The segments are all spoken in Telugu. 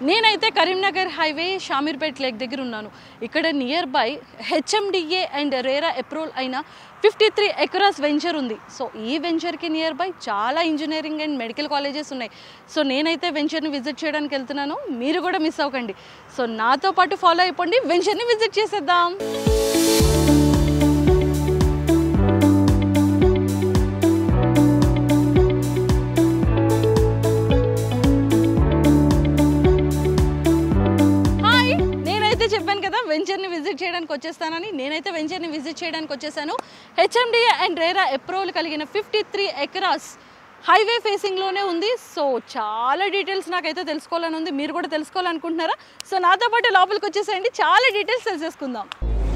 నేనైతే కరీంనగర్ హైవే షామీర్పేట్ లేక్ దగ్గర ఉన్నాను ఇక్కడ nearby HMDA and RERA approval అయిన ఫిఫ్టీ త్రీ ఎకరాస్ వెంచర్ ఉంది సో ఈ వెంచర్కి నియర్ బై చాలా ఇంజనీరింగ్ అండ్ మెడికల్ కాలేజెస్ ఉన్నాయి సో నేనైతే వెంచర్ని విజిట్ చేయడానికి వెళ్తున్నాను మీరు కూడా మిస్ అవ్వకండి సో నాతో పాటు ఫాలో అయిపోండి వెంచర్ని విజిట్ చేసేద్దాం హాయ్ నేనైతే చెప్పాను కదా వెంచర్ని విజిట్ చేయడానికి వచ్చేస్తానని నేనైతే వెంచర్ని విజిట్ చేయడానికి వచ్చేసాను హెచ్ఎండిఏ అండ్ రేరా అప్రూవల్ కలిగిన ఫిఫ్టీ త్రీ ఎకరాస్ హైవే ఫేసింగ్లోనే ఉంది సో చాలా డీటెయిల్స్ నాకైతే తెలుసుకోవాలని ఉంది మీరు కూడా తెలుసుకోవాలనుకుంటున్నారా సో నాతో పాటు లోపలికి వచ్చేసేయండి చాలా డీటెయిల్స్ తెలిసేసుకుందాం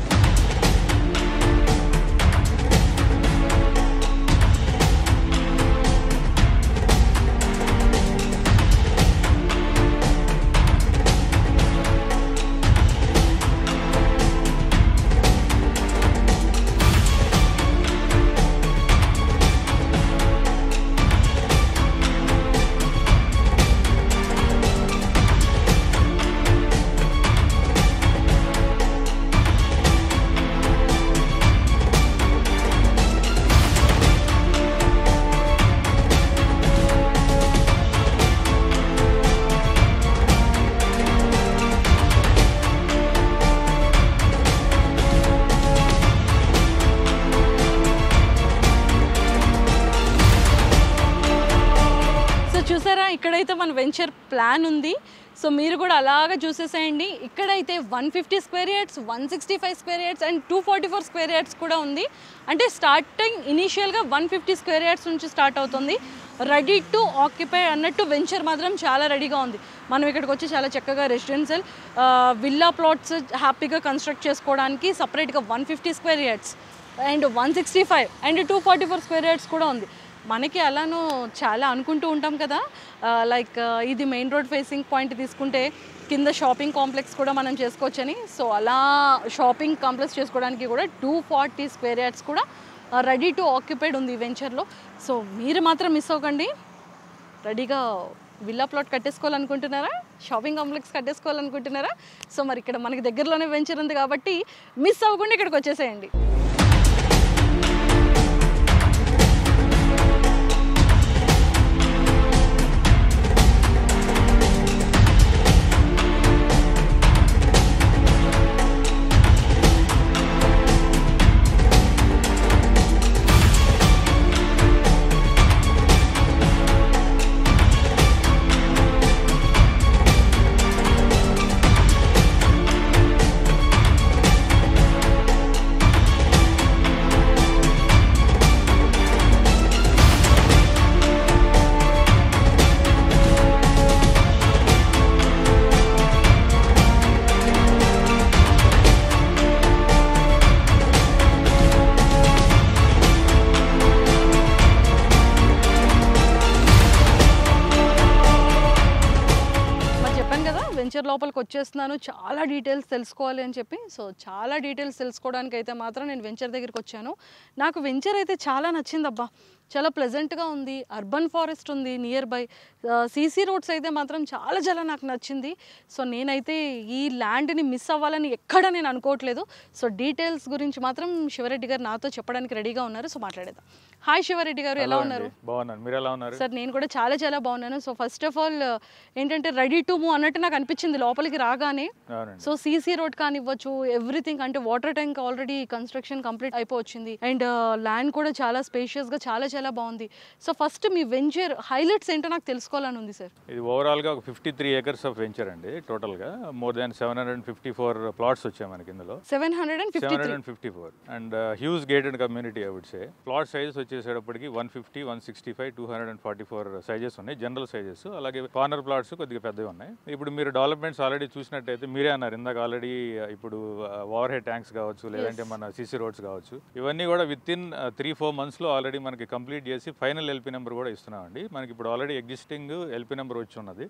సో చూసారా ఇక్కడైతే మన వెంచర్ ప్లాన్ ఉంది సో మీరు కూడా అలాగా చూసేసేయండి ఇక్కడైతే one fifty square yards one sixty five square yards and two forty four square yards కూడా ఉంది అంటే స్టార్టింగ్ ఇనీషియల్గా వన్ ఫిఫ్టీ స్క్వేర్ యార్డ్స్ నుంచి స్టార్ట్ అవుతుంది రెడీ టు ఆక్యుపై అన్నట్టు వెంచర్ మాత్రం చాలా రెడీగా ఉంది మనం ఇక్కడికి వచ్చి చాలా చక్కగా రెసిడెన్షియల్ విల్లా ప్లాట్స్ హ్యాపీగా కన్స్ట్రక్ట్ చేసుకోవడానికి సపరేట్గా one fifty square yards and one sixty five and two forty four square yards కూడా ఉంది మనకి అలానూ చాలా అనుకుంటూ ఉంటాం కదా లైక్ ఇది మెయిన్ రోడ్ ఫేసింగ్ పాయింట్ తీసుకుంటే కింద షాపింగ్ కాంప్లెక్స్ కూడా మనం చేసుకోవచ్చని సో అలా షాపింగ్ కాంప్లెక్స్ చేసుకోవడానికి కూడా టూ ఫార్టీ స్క్వేర్ యార్డ్స్ కూడా రెడీ టు ఆక్యుపైడ్ ఉంది ఈ వెంచర్లో సో మీరు మాత్రం మిస్ అవ్వకండి రెడీగా విల్లా ప్లాట్ కట్టేసుకోవాలనుకుంటున్నారా షాపింగ్ కాంప్లెక్స్ కట్టేసుకోవాలనుకుంటున్నారా సో మరి ఇక్కడ మనకి దగ్గరలోనే వెంచర్ ఉంది కాబట్టి మిస్ అవ్వకుండా ఇక్కడికి వచ్చేసేయండి మరి చెప్పాను కదా వెంచర్ లోపలికి వచ్చేస్తున్నాను చాలా డీటెయిల్స్ తెలుసుకోవాలి అని చెప్పి సో చాలా డీటెయిల్స్ తెలుసుకోవడానికి అయితే మాత్రం నేను వెంచర్ దగ్గరికి వచ్చాను నాకు వెంచర్ అయితే చాలా నచ్చిందబ్బా చాలా ప్లెజెంట్గా ఉంది అర్బన్ ఫారెస్ట్ ఉంది నియర్ బై సీసీ రోడ్స్ అయితే మాత్రం చాలా చాలా నాకు నచ్చింది సో నేనైతే ఈ ల్యాండ్ని మిస్ అవ్వాలని ఎక్కడ నేను అనుకోవట్లేదు సో డీటెయిల్స్ గురించి మాత్రం శివరెడ్డి గారు నాతో చెప్పడానికి రెడీగా ఉన్నారు సో మాట్లాడేద్దాం హాయ్ శివరెడ్డి గారు ఎలా హలో ఉన్నారు అండి. బాగున్నాను మీరు ఎలా ఉన్నారు సార్ నేను కూడా చాలా చాలా బాగున్నాను సో ఫస్ట్ ఆఫ్ ఆల్ ఏంటంటే రెడీ టు మూవ్ అన్నట్టు నాకు అనిపించింది లోపలికి రాగానే అవునండి సో సీసీ రోడ్ కానివ్వచ్చు ఎవ్రీథింగ్ అంటే water tank already construction complete అయిపోవచ్చింది అండ్ ల్యాండ్ కూడా చాలా spacious గా చాలా చాలా బాగుంది సో ఫస్ట్ మీ వెంచర్ హైలైట్స్ ఏంటో నాకు తెలుసుకోవాలని ఉంది సార్ ఇది ఓవరాల్గా ఒక fifty three acres of venture అండి టోటల్గా more than seven hundred and fifty four plots వచ్చాయి మనకి ఇందులో seven hundred and fifty seven three hundred fifty four and huge gated community I would say plot sizes వచ్చేసేటప్పటికి one fifty one sixty five two hundred and forty four sizes ఉన్నాయి జనరల్ సైజెస్ అలాగే కార్నర్ ప్లాట్స్ కొద్దిగా పెద్దవి ఉన్నాయి ఇప్పుడు మీరు డెవలప్మెంట్స్ ఆల్రెడీ చూసినట్టయితే మీరే అన్నారు ఇందాక ఆల్రెడీ ఇప్పుడు ఓవర్ హెడ్ ట్యాంక్స్ కావచ్చు లేదంటే మన సీసీ రోడ్స్ కావచ్చు ఇవన్నీ కూడా విత్ ఇన్ త్రీ ఫోర్ మంత్స్లో ఆల్రెడీ మనకి కంప్లీట్ చేసి ఫైనల్ ఎల్పీ నెంబర్ కూడా ఇస్తున్నామండి మనకి ఇప్పుడు ఆల్రెడీ ఎగ్జిస్టింగ్ ఎల్పీ నెంబర్ వచ్చి ఉన్నది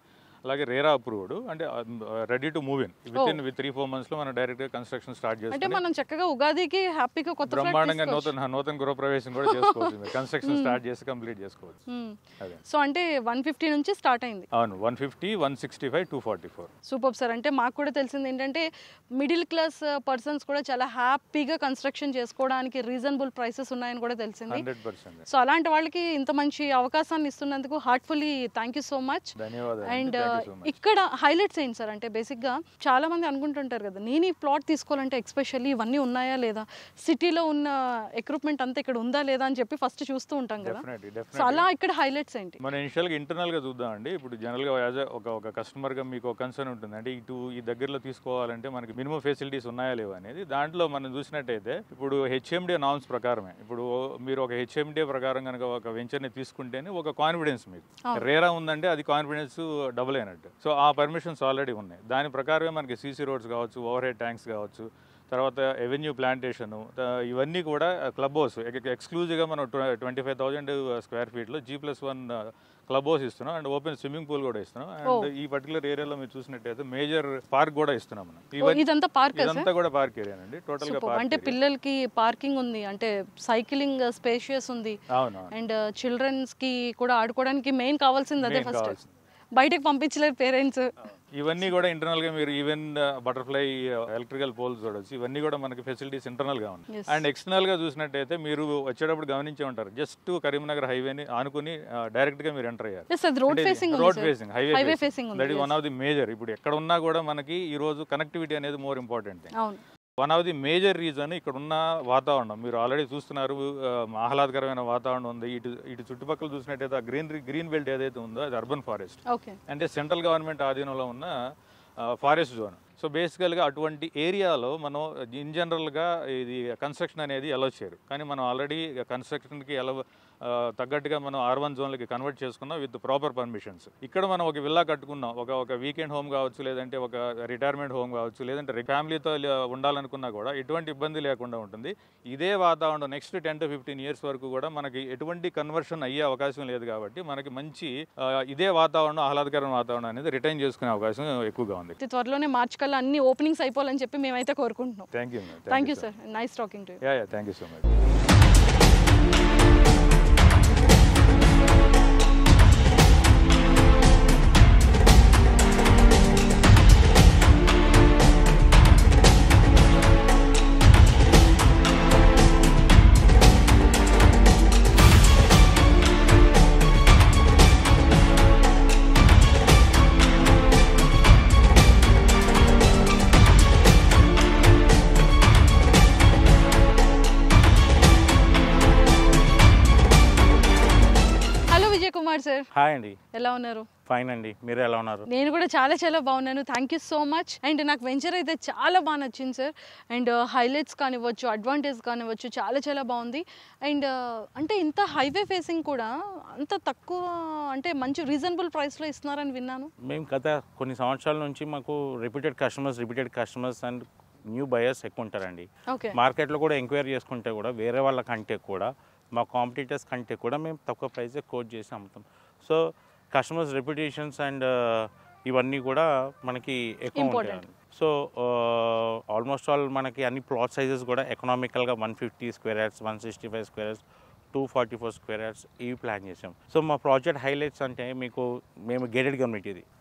అలాగే రేరా అప్రూవ్డ్ అంటే ready to move in with in with three four months లో మనం డైరెక్ట్ గా కన్స్ట్రక్షన్ స్టార్ట్ అంటే చేసుకుని మనం చక్కగా ఉగాదికి హ్యాపీగా కొత్త ఫ్లాట్ బ్రహ్మాండంగా నూతన నూతన గృహప్రవేశం కూడా చేసుకోవచ్చు మీరు కన్స్ట్రక్షన్ స్టార్ట్ చేసి కంప్లీట్ చేసుకోవచ్చు అదే సో అంటే వన్ ఫిఫ్టీ నుంచి స్టార్ట్ అయింది అవును one fifty one sixty five two forty four super sir అంటే మాకు కూడా తెలిసింది ఏంటంటే మిడిల్ క్లాస్ పర్సన్స్ కూడా చాలా హ్యాపీగా కన్స్ట్రక్షన్ చేసుకోవడానికి రీజనబుల్ ప్రైసెస్ ఉన్నాయని కూడా తెలిసింది హండ్రెడ్ పర్సెంట్ సో అలాంటి వాళ్ళకి ఇంత మంచి అవకాశాన్ని ఇస్తున్నందుకు heartfully thank you so much ధన్యవాదాలు and thank you so much ఇక్కడ హైలైట్స్ ఏంటి సార్ అంటే బేసిక్గా చాలా మంది అనుకుంటుంటారు కదా నేను ఈ ప్లాట్ తీసుకోవాలంటే ఎక్స్పెషల్లీ ఇవన్నీ ఉన్నాయా లేదా సిటీలో ఉన్న ఎక్విప్మెంట్ అంతా ఇక్కడ ఉందా లేదా అని చెప్పి ఫస్ట్ చూస్తూ ఉంటాం కదా డెఫినెట్లీ సో డెఫినెట్లీ అలా ఇక్కడ హైలైట్స్ ఏంటి మన ఇనిషియల్గా ఇంటర్నల్గా చూద్దామండి ఇప్పుడు జనరల్గా యాజ్ ఒక ఒక కస్టమర్గా మీకు ఒక కన్సర్న్ ఉంటుంది అంటే ఇటు ఈ దగ్గరలో తీసుకోవాలంటే మనకి మినిమం ఫెసిలిటీస్ ఉన్నాయా లేవా అనేది దాంట్లో మనం చూసినట్టయితే ఇప్పుడు హెచ్ఎండి నామ్స్ ప్రకారమే ఇప్పుడు మీరు ఒక హెచ్ఎండి ప్రకారం కనుక ఒక వెంచర్ని తీసుకుంటేనే ఒక కాన్ఫిడెన్స్ మీకు అవును. రేరా ఉందంటే అది కాన్ఫిడెన్స్ డబుల్ అయినట్టు సో ఆ పర్మిషన్స్ ఆల్రెడీ ఉన్నాయి దాని ప్రకారమే మనకి సీసీ రోడ్స్ కావచ్చు ఓవర్ హెడ్ ట్యాంక్స్ కావచ్చు తర్వాత ఎవెన్యూ ప్లాంటేషన్ ఇవన్నీ కూడా క్లబ్ హౌస్ ఎక్స్క్లూజివ్గా మనం ట్వంటీ ఫైవ్ థౌజండ్ స్క్వేర్ ఫీట్లో G plus one clubhouse ఇస్తున్నాం అండ్ ఓపెన్ స్విమ్మింగ్ పూల్ కూడా ఇస్తున్నాం అండ్ ఈ పర్టికులర్ ఏరియాలో మీరు చూసినట్టయితే మేజర్ పార్క్ కూడా ఇస్తున్నాం మనం ఓ, ఇవన్నీ ఇదంతా పార్క్ సార్ ఇదంతా కూడా పార్క్ ఏరియా అండి టోటల్ గా సూపర్ అంటే పార్క్ పిల్లలకి పార్కింగ్ ఉంది అంటే సైక్లింగ్ స్పేషియస్ ఉంది అవును అవును అండ్ చిల్డ్రన్స్ కి కూడా ఆడుకోవడానికి మెయిన్ కావాల్సింది అదే Main ఫస్ట్ కావాల్సింది. బయటకు పంపించలేరు పేరెంట్స్ ఇవన్నీ కూడా ఇంటర్నల్ గా మీరు ఈవెన్ బటర్ఫ్లై ఎలక్ట్రికల్ పోల్స్ చూడొచ్చు ఇవన్నీ కూడా మనకి ఫెసిలిటీస్ ఇంటర్నల్ గా ఉన్నాయి Yes. అండ్ ఎక్స్టర్నల్ గా చూసినట్టయితే మీరు వచ్చేటప్పుడు గమనించే ఉంటారు జస్ట్ కరీంనగర్ హైవేని ఆనుకుని డైరెక్ట్ గా మీరు ఎంటర్ అయ్యారు ఎస్ అది road facing road facing highway highway facing ఉంది దట్ ఈ వన్ ఆఫ్ ది మేజర్ ఇప్పుడు ఎక్కడ ఉన్నా కూడా మనకి ఈ రోజు కనెక్టివిటీ అనేది మోర్ ఇంపార్టెంట్ థింగ్ అవును one of the major reason ఇక్కడ ఉన్న వాతావరణం మీరు ఆల్రెడీ చూస్తున్నారు ఆ, ఆహ్లాదకరమైన వాతావరణం ఉంది ఇటు ఇటు చుట్టుపక్కల చూసినట్టయితే ఆ గ్రీన్ గ్రీన్ బెల్ట్ ఏదైతే ఉందో అది అర్బన్ ఫారెస్ట్ ఓకే అంటే సెంట్రల్ గవర్నమెంట్ ఆధీనంలో ఉన్న ఫారెస్ట్ జోన్ సో బేసికల్గా అటువంటి ఏరియాలో మనం ఇన్ జనరల్గా ఇది కన్స్ట్రక్షన్ అనేది అలౌ చేయరు కానీ మనం ఆల్రెడీ కన్స్ట్రక్షన్కి ఎలా తగ్గట్టుగా మనం ఆర్ వన్ జోన్లకి కన్వర్ట్ చేసుకున్నాం విత్ ప్రాపర్ పర్మిషన్స్ ఇక్కడ మనం ఒక విల్లా కట్టుకున్నాం ఒక ఒక వీకెండ్ హోమ్ కావచ్చు లేదంటే ఒక రిటైర్మెంట్ హోమ్ కావచ్చు లేదంటే ఫ్యామిలీతో ఉండాలనుకున్నా కూడా ఎటువంటి ఇబ్బంది లేకుండా ఉంటుంది ఇదే వాతావరణం next ten to fifteen years వరకు కూడా మనకి ఎటువంటి కన్వర్షన్ అయ్యే అవకాశం లేదు కాబట్టి మనకి మంచి ఆ, ఇదే వాతావరణం ఆహ్లాదకరమైన వాతావరణం అనేది రిటైన్ చేసుకునే అవకాశం ఎక్కువగా ఉంది అతి త్వరలోనే మార్చ్ కల్లా అన్ని ఓపెనింగ్స్ అయిపోవాలని చెప్పి మేమైతే కోరుకుంటున్నాం thank you thank you sir nice talking to you yeah thank you so much hello Vijay Kumar sir hi అండి ఎలా ఉన్నారు ఫైన్ అండి మీరు ఎలా ఉన్నారు నేను కూడా చాలా చాలా బాగున్నాను thank you so much and నాకు వెంచర్ అయితే చాలా బాగా నచ్చింది సార్ అండ్ హైలైట్స్ కానివ్వచ్చు అడ్వాంటేజ్ కానివ్వచ్చు చాలా చాలా బాగుంది అండ్ అంటే ఇంత హైవే ఫేసింగ్ కూడా అంత తక్కువ అంటే మంచి రీజనబుల్ ప్రైస్లో ఇస్తున్నారని విన్నాను మేము గత కొన్ని సంవత్సరాల నుంచి మాకు repeated customers repeated customers and new buyers ఎక్కువ ఉంటారండి ఓకే మార్కెట్లో కూడా ఎంక్వైరీ చేసుకుంటే కూడా వేరే వాళ్ళ కంటే కూడా మా కాంపిటీటర్స్ కంటే కూడా మేము తక్కువ ప్రైస్ కోట్ చేసి అమ్ముతాం సో కస్టమర్స్ రెప్యుటేషన్స్ అండ్ ఇవన్నీ కూడా మనకి ఎక్కువ Important. ఉంటాయండి సో ఆల్మోస్ట్ ఆల్ మనకి అన్ని ప్లాట్ సైజెస్ కూడా ఎకనామికల్గా one fifty square yards one sixty five square yards two forty four square yards ఇవి ప్లాన్ చేసాం సో మా ప్రాజెక్ట్ హైలైట్స్ అంటే మీకు మేము గేటెడ్ కమ్యూనిటీ ఇది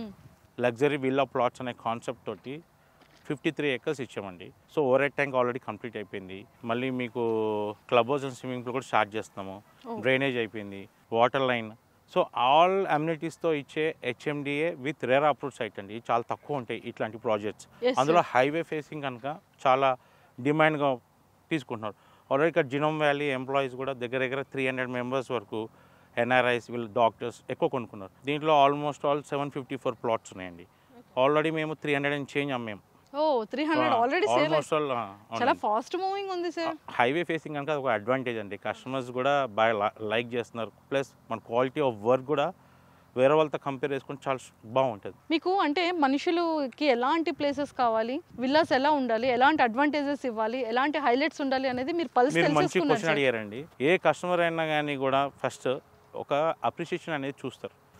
లగ్జరీ విల్లా ప్లాట్స్ అనే కాన్సెప్ట్ తోటి ఫిఫ్టీ త్రీ ఎకర్స్ ఇచ్చామండి so overhead tank already complete అయిపోయింది మళ్ళీ మీకు clubhouse and swimming pool కూడా స్టార్ట్ చేస్తున్నాము Oh. డ్రైనేజ్ అయిపోయింది వాటర్ లైన్ సో ఆల్ అమ్యూనిటీస్తో ఇచ్చే HMDA with rare approved site అండి ఇవి చాలా తక్కువ ఉంటాయి ఇట్లాంటి ప్రాజెక్ట్స్ Yes, అందులో హైవే ఫేసింగ్ కనుక చాలా డిమాండ్గా తీసుకుంటున్నారు ఆల్రెడీ ఇక్కడ జినోమ్ వ్యాలీ ఎంప్లాయీస్ కూడా దగ్గర దగ్గర త్రీ హండ్రెడ్ మెంబర్స్ వరకు ఎన్ఆర్ఐస్ వీళ్ళు డాక్టర్స్ ఎక్కువ కొనుక్కున్నారు దీంట్లో almost all seven fifty four plots ఉన్నాయండి ఆల్రెడీ మేము త్రీ హండ్రెడ్ అండ్ చేంజ్ అమ్మాము oh three hundred already sale almost all చాలా ఫాస్ట్ మూవింగ్ ఉంది సార్ హైవే ఫేసింగ్ కనుక ఒక అడ్వాంటేజ్ అండి కస్టమర్స్ కూడా బాగా లైక్ చేస్తున్నారు ప్లస్ మన క్వాలిటీ ఆఫ్ వర్క్ కూడా వేరే వాళ్ళతో కంపేర్ చేసుకుంటే చాలా బాగుంటుంది మీకు అంటే మనుషులకి ఎలాంటి ప్లేసెస్ కావాలి విల్లాస్ ఎలా ఉండాలి ఎలాంటి అడ్వాంటేజెస్ ఇవ్వాలి ఎలాంటి హైలైట్స్ ఉండాలి అనేది మీరు పల్స్ మీరు మంచి తెలుసుకున్నారు క్వశ్చన్ సార్. అడిగారండి ఏ కస్టమర్ అయినా కానీ కూడా ఫస్ట్ ఒక అప్రిషియేషన్ అనేది చూస్తారు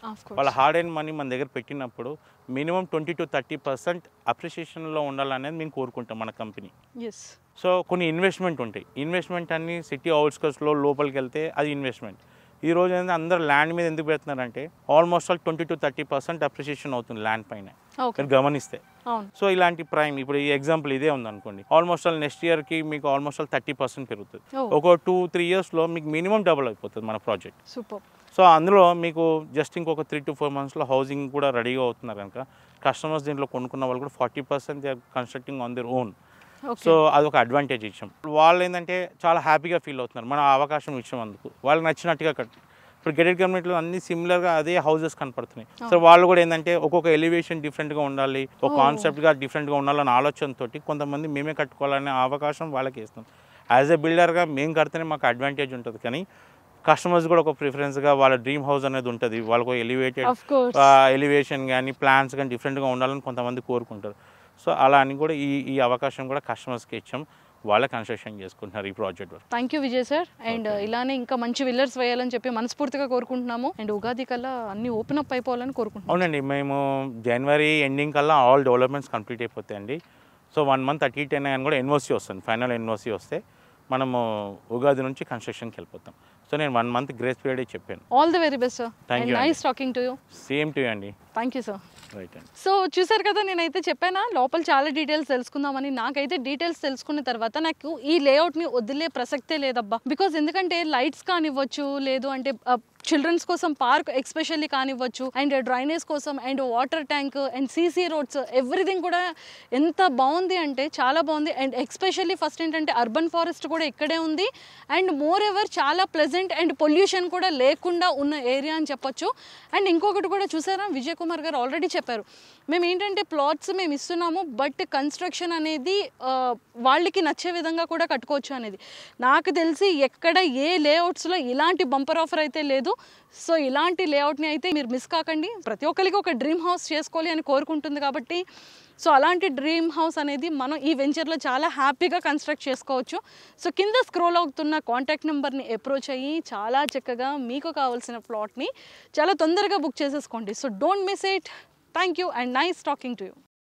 ఆఫ్ వాళ్ళ కోర్స్ హార్డ్ అండ్ మనీ మన దగ్గర పెట్టినప్పుడు minimum twenty to thirty percent అప్రిషియేషన్లో ఉండాలనేది మేము కోరుకుంటాం మన కంపెనీ ఎస్ సో కొన్ని ఇన్వెస్ట్మెంట్ ఉంటాయి ఇన్వెస్ట్మెంట్ అన్ని సిటీ అవుట్స్కట్స్లో లోపలికి వెళ్తే అది ఇన్వెస్ట్మెంట్ ఈ రోజు ఏంటంటే అందరూ ల్యాండ్ మీద ఎందుకు పెడుతున్నారంటే almost all twenty to thirty percent appreciation అవుతుంది ల్యాండ్ పైన ఓకే మీరు గమనిస్తే అవును సో ఇలాంటి ప్రైమ్ ఇప్పుడు ఈ ఎగ్జాంపుల్ ఇదే ఉందనుకోండి ఆల్మోస్ట్ ఆల్ నెక్స్ట్ ఇయర్కి మీకు ఆల్మోస్ట్ ఆల్ థర్టీ పర్సెంట్ పెరుగుతుంది Oh. ఒక టూ త్రీ ఇయర్స్లో మీకు మినిమం డబుల్ అయిపోతుంది మన ప్రాజెక్ట్ సూపర్ సో అందులో మీకు జస్ట్ ఇంకొక త్రీ టు ఫోర్ మంత్స్లో హౌసింగ్ కూడా రెడీగా అవుతున్నారు కనుక కస్టమర్స్ దీంట్లో కొనుక్కున్న వాళ్ళు కూడా forty percent they constructing on their own okay so అదొక అడ్వాంటేజ్ ఇచ్చాం వాళ్ళు ఏంటంటే చాలా హ్యాపీగా ఫీల్ అవుతున్నారు మనం ఆ అవకాశం ఇచ్చాం అందుకు వాళ్ళకి నచ్చినట్టుగా కట్ ఇప్పుడు గెటెడ్ కమ్యూనిటీలో అన్ని సిమిలర్గా అదే హౌసెస్ కనపడుతున్నాయి సో వాళ్ళు కూడా ఏంటంటే ఒక్కొక్క ఎలివేషన్ డిఫరెంట్గా ఉండాలి ఒక Oh. కాన్సెప్ట్గా డిఫరెంట్గా ఉండాలన్న ఆలోచనతో కొంతమంది మేమే కట్టుకోవాలనే అవకాశం వాళ్ళకి ఇస్తాం యాజ్ ఎ బిల్డర్గా మేము కడితేనే మాకు అడ్వాంటేజ్ ఉంటుంది కానీ కస్టమర్స్ కూడా ఒక ప్రిఫరెన్స్గా వాళ్ళ డ్రీమ్ హౌస్ అనేది ఉంటుంది వాళ్ళకు ఎలివేటెడ్ ఆఫ్ కోర్స్ ఎలివేషన్ కానీ ప్లాన్స్ కానీ డిఫరెంట్గా ఉండాలని కొంతమంది కోరుకుంటారు సో అలా అని కూడా ఈ ఈ అవకాశం కూడా కస్టమర్స్కి ఇచ్చాం వాళ్ళే కన్స్ట్రక్షన్ చేసుకుంటున్నారు ఈ project work thank you Vijay sir and ఇలానే ఇంకా మంచి విల్లర్స్ వేయాలని చెప్పి మనస్ఫూర్తిగా కోరుకుంటున్నాము అండ్ ఉగాది కల్లా అన్ని ఓపెన్ అప్ అయిపోవాలని కోరుకుంటున్నాం అవునండి మేము జనవరి ఎండింగ్ కల్లా ఆల్ డెవలప్మెంట్స్ కంప్లీట్ అయిపోతాయండి సో వన్ మంత్ అటు ఇటు అయినా కానీ కూడా ఎన్ఓసి వస్తుంది ఫైనల్ ఎన్ఓసి వస్తే మనము ఉగాది నుంచి కన్స్ట్రక్షన్కి వెళ్ళిపోతాం సో నేను వన్ మంత్ గ్రేస్ పీరియడ్ చెప్పాను all the very best sir Thank and you, nice talking to you same to అండి థ్యాంక్ యూ సార్ రైట్ అండి సో చూసారు కదా నేనైతే చెప్పానా లోపల చాలా డీటెయిల్స్ తెలుసుకుందామని నాకైతే డీటెయిల్స్ తెలుసుకున్న తర్వాత నాకు ఈ లేఅవుట్ని వదిలే ప్రసక్తే లేదబ్బా బికాజ్ ఎందుకంటే లైట్స్ కానివ్వచ్చు లేదు అంటే చిల్డ్రన్స్ కోసం పార్క్ ఎక్స్పెషల్లీ కానివ్వచ్చు అండ్ డ్రైనేజ్ కోసం and water tank and CC roads everything కూడా ఎంత బాగుంది అంటే చాలా బాగుంది అండ్ ఎక్స్పెషల్లీ ఫస్ట్ ఏంటంటే అర్బన్ ఫారెస్ట్ కూడా ఇక్కడే ఉంది అండ్ మోర్ ఎవర్ చాలా ప్లెజెంట్ అండ్ పొల్యూషన్ కూడా లేకుండా ఉన్న ఏరియా అని చెప్పొచ్చు అండ్ ఇంకొకటి కూడా చూసారా విజయ్ కుమార్ గారు ఆల్రెడీ చెప్పారు మేము ఏంటంటే ప్లాట్స్ మేము ఇస్తున్నాము బట్ కన్స్ట్రక్షన్ అనేది ఆ, వాళ్ళకి నచ్చే విధంగా కూడా కట్టుకోవచ్చు అనేది నాకు తెలిసి ఎక్కడ ఏ లేఅవుట్స్లో ఇలాంటి బంపర్ ఆఫర్ అయితే లేదు సో ఇలాంటి లేఅవుట్ని అయితే మీరు మిస్ కాకండి ప్రతి ఒక్కరికి ఒక డ్రీమ్ హౌస్ చేసుకోవాలి అని కోరుకుంటుంది కాబట్టి సో అలాంటి డ్రీమ్ హౌస్ అనేది మనం ఈ వెంచర్లో చాలా హ్యాపీగా కన్స్ట్రక్ట్ చేసుకోవచ్చు సో కింద స్క్రోల్ అవుతున్న కాంటాక్ట్ నెంబర్ని అప్రోచ్ అయ్యి చాలా చక్కగా మీకు కావాల్సిన ప్లాట్ని చాలా తొందరగా బుక్ చేసేసుకోండి so don't miss it thank you and nice talking to you